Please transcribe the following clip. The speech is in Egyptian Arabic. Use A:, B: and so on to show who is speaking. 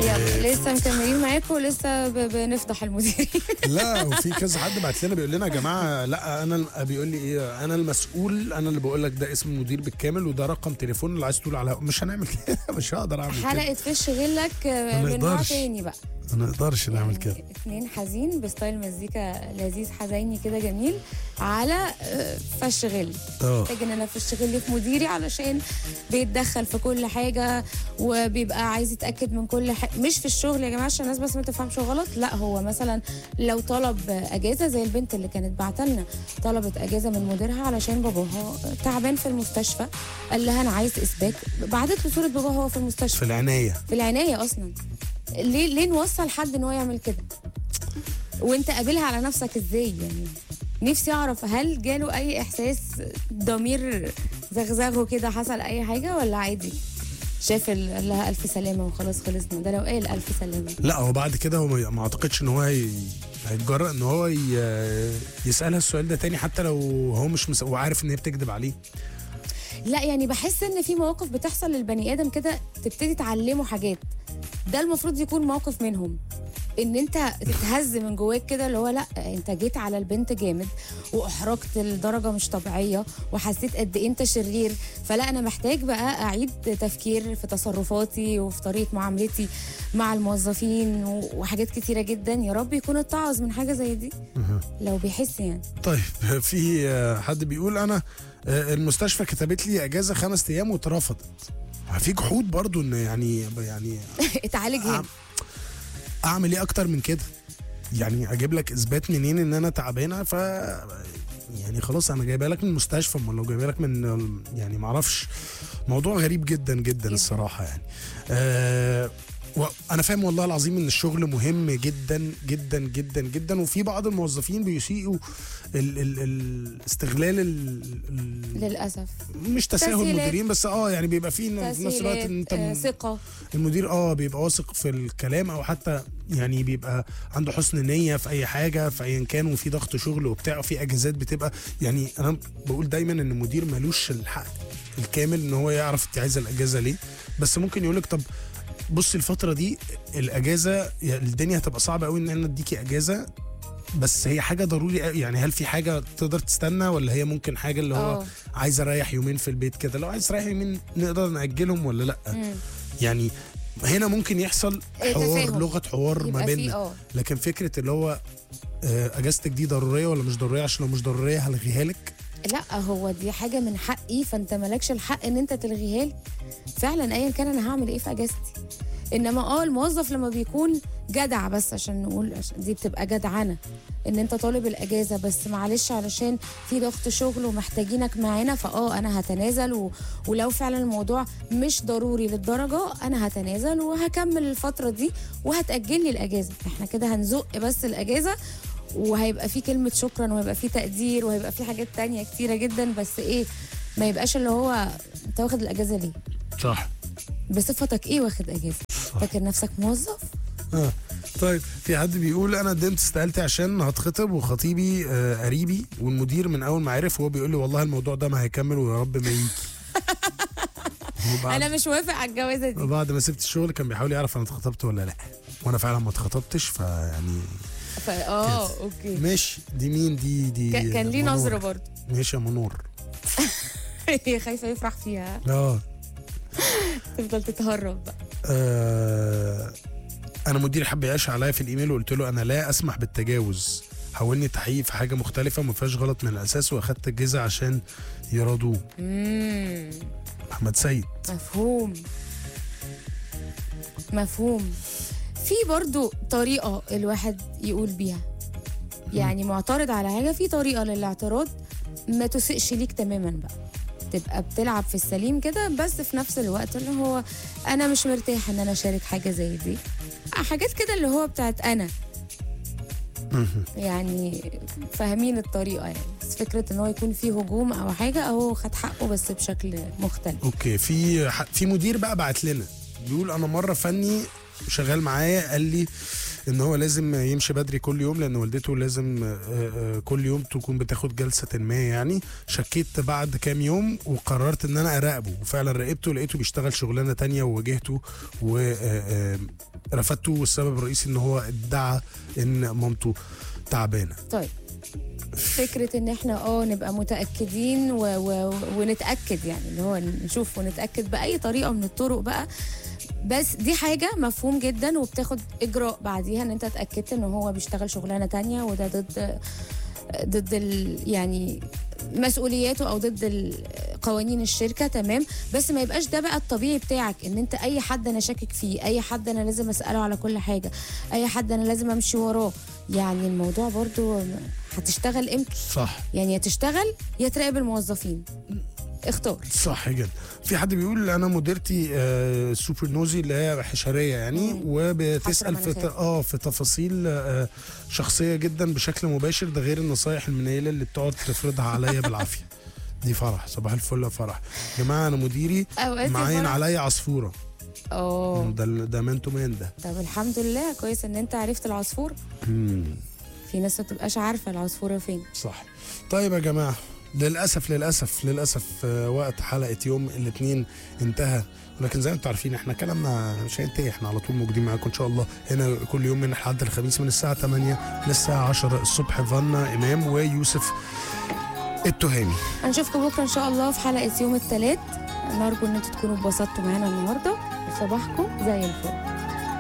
A: يلا لسه مكملين معاكم ولسه ب- بنفضح المديرين
B: لا وفي كذا حد بعت لنا بيقول لنا يا جماعه لا انا بيقول لي ايه انا المسؤول انا اللي بقول لك ده اسم المدير بالكامل وده رقم تليفون اللي عايز تقول على مش هنعمل كده مش هقدر اعمل كده
A: حلقه فش غلك
B: ما
A: من نوع
B: نقدرش.
A: تاني بقى
B: ما نقدرش نعمل كده
A: يعني اتنين حزين بستايل مزيكا لذيذ حزيني كده جميل على آه، فش غل
B: اه
A: محتاج ان انا افش غل في مديري علشان بيتدخل في كل حاجه وبيبقى عايز يتاكد من كل حاجه مش في الشغل يا جماعه عشان الناس بس ما تفهمش غلط لا هو مثلا لو طلب اجازه زي البنت اللي كانت بعتلنا طلبت اجازه من مديرها علشان باباها تعبان في المستشفى قال لها انا عايز اثبات بعتت له صوره باباها وهو في المستشفى
B: في العنايه
A: في العنايه اصلا ليه ليه نوصل حد ان هو يعمل كده وانت قابلها على نفسك ازاي يعني نفسي اعرف هل جاله اي احساس ضمير زغزغه كده حصل اي حاجه ولا عادي شاف ال- قال لها الف سلامه وخلاص خلصنا ده لو قال الف سلامه
B: لا هو بعد كده هو ما ما اعتقدش ان هو هي... هيتجرأ ان هو ي... يسالها السؤال ده تاني حتى لو هو مش مس... وعارف ان هي بتكذب عليه
A: لا يعني بحس ان في مواقف بتحصل للبني ادم كده تبتدي تعلمه حاجات ده المفروض يكون موقف منهم ان انت تتهز من جواك كده اللي هو لا انت جيت على البنت جامد واحرجت لدرجه مش طبيعيه وحسيت قد ايه انت شرير فلا انا محتاج بقى اعيد تفكير في تصرفاتي وفي طريقه معاملتي مع الموظفين و- وحاجات كتيره جدا يا رب يكون اتعظ من حاجه زي دي لو بيحس يعني
B: طيب في آه، حد بيقول انا آه، المستشفى كتبت لي اجازه خمس ايام واترفضت في جحود برضو ان يعني يعني
A: اتعالج هنا
B: اعمل ايه اكتر من كده يعني اجيب لك اثبات منين ان انا تعبانه ف يعني خلاص انا جايبها لك من المستشفى امال لو جايبها لك من يعني ما اعرفش موضوع غريب جدا جدا
A: جداً.
B: الصراحه يعني آه وانا فاهم والله العظيم ان الشغل مهم جدا جدا جدا جدا وفي بعض الموظفين بيسيئوا ال ال ال استغلال ال ال
A: للاسف
B: مش تساهل
A: تسهيلات.
B: المديرين بس اه يعني بيبقى فيه إنه في نفس الوقت ان انت
A: تسهيلات آه، ثقه
B: المدير اه بيبقى واثق في الكلام او حتى يعني بيبقى عنده حسن نيه في اي حاجه في ايا كان وفي ضغط شغل وبتاع وفي اجازات بتبقى يعني انا بقول دايما ان المدير ملوش الحق الكامل ان هو يعرف انت عايزه الاجازه ليه بس ممكن يقول لك طب بصي الفتره دي الاجازه يعني الدنيا هتبقى صعبه قوي ان انا اديكي اجازه بس هي حاجه ضروري قوي. يعني هل في حاجه تقدر تستنى ولا هي ممكن حاجه اللي هو
A: آه.
B: عايز اريح يومين في البيت كده لو عايز تريح يومين نقدر ناجلهم ولا لا
A: مم.
B: يعني هنا ممكن يحصل
A: إيه،
B: حوار
A: تفاهم.
B: لغه حوار ما
A: يبقى في
B: بيننا
A: اه
B: لكن فكره اللي هو آه، اجازتك دي ضروريه ولا مش ضروريه عشان لو مش ضروريه هلغيها لك
A: لا هو دي حاجه من حقي فانت مالكش الحق ان انت تلغيها لي فعلا ايا كان انا هعمل ايه في اجازتي انما اه الموظف لما بيكون جدع بس عشان نقول عشان دي بتبقى جدعنه ان انت طالب الاجازه بس معلش علشان في ضغط شغل ومحتاجينك معانا فاه انا هتنازل و... ولو فعلا الموضوع مش ضروري للدرجه انا هتنازل وهكمل الفتره دي وهتاجل لي الاجازه احنا كده هنزق بس الاجازه وهيبقى في كلمة شكرا وهيبقى في تقدير وهيبقى في حاجات تانية كتيرة جدا بس ايه ما يبقاش اللي هو انت واخد الاجازة ليه
B: صح
A: بصفتك ايه واخد اجازة فاكر نفسك موظف
B: آه. طيب في حد بيقول انا قدمت استقالتي عشان هتخطب وخطيبي آه قريبي والمدير من اول ما عرف هو بيقول لي والله الموضوع ده ما هيكمل ويا رب ما يجي وبعد
A: انا مش موافق على الجوازة دي
B: بعد ما سبت الشغل كان بيحاول يعرف انا اتخطبت ولا لا وانا فعلا ما اتخطبتش فيعني
A: فا اه اوكي
B: ماشي دي مين دي دي
A: ك- كان ليه
B: منور.
A: نظرة برضه
B: ماشي يا منور
A: هي خايفة يفرح فيها
B: اه
A: تفضل تتهرب بقى
B: آه، انا مديري حب يعيش عليا في الايميل وقلت له انا لا اسمح بالتجاوز حولني تحقيق في حاجه مختلفه ما فيهاش غلط من الاساس واخدت الجزء عشان يرضوه
A: مم.
B: احمد سيد
A: مفهوم مفهوم في برضو طريقة الواحد يقول بيها يعني معترض على حاجة في طريقة للاعتراض ما تسئش ليك تماما بقى تبقى بتلعب في السليم كده بس في نفس الوقت اللي هو انا مش مرتاح ان انا اشارك حاجة زي دي حاجات كده اللي هو بتاعت انا يعني فاهمين الطريقة يعني بس فكرة ان هو يكون فيه هجوم او حاجة اهو خد حقه بس بشكل مختلف
B: اوكي في ح- في مدير بقى بعت لنا بيقول انا مره فني شغال معايا قال لي ان هو لازم يمشي بدري كل يوم لان والدته لازم آه، آه، كل يوم تكون بتاخد جلسه ما يعني شكيت بعد كام يوم وقررت ان انا اراقبه وفعلا راقبته لقيته بيشتغل شغلانه تانية وواجهته و آه، آه، رفضته والسبب الرئيسي ان هو ادعى ان مامته تعبانه
A: طيب فكرة ان احنا اه نبقى متأكدين و... و... ونتأكد يعني اللي هو نشوف ونتأكد بأي طريقة من الطرق بقى بس دي حاجة مفهوم جدا وبتاخد إجراء بعديها ان انت اتأكدت ان هو بيشتغل شغلانة تانية وده ضد ضد ال... يعني مسؤولياته او ضد ال- قوانين الشركه تمام بس ما يبقاش ده بقى الطبيعي بتاعك ان انت اي حد انا شاكك فيه اي حد انا لازم اساله على كل حاجه اي حد انا لازم امشي وراه يعني الموضوع برضو هتشتغل امتى
B: صح
A: يعني يا تشتغل يا تراقب الموظفين اختار
B: صح جدا في حد بيقول انا مديرتي آه سوبر نوزي اللي هي حشريه يعني
A: مم.
B: وبتسال
A: حشرة
B: في ت-
A: مناخير.
B: اه في تفاصيل آه شخصيه جدا بشكل مباشر ده غير النصايح المنيله اللي بتقعد تفرضها عليا بالعافيه دي فرح صباح الفل يا فرح يا جماعه انا مديري
A: اوقات
B: معين
A: الفرح-
B: عليا عصفوره
A: اه
B: ده ده مان تو مان ده
A: طب الحمد لله كويس ان انت عرفت العصفور
B: مم.
A: في ناس ما بتبقاش عارفه العصفوره فين
B: صح طيب يا جماعه للاسف للاسف للاسف آه، وقت حلقه يوم الاثنين انتهى ولكن زي ما انتم عارفين احنا كلامنا مش هينتهي احنا على طول موجودين معاكم ان شاء الله هنا كل يوم من الحد الخميس من الساعه 8 للساعه 10 الصبح فانا امام ويوسف التهامي
A: هنشوفكم بكره ان شاء الله في حلقه يوم الثلاث نرجو ان انتوا تكونوا اتبسطتوا معانا النهارده وصباحكم زي الفل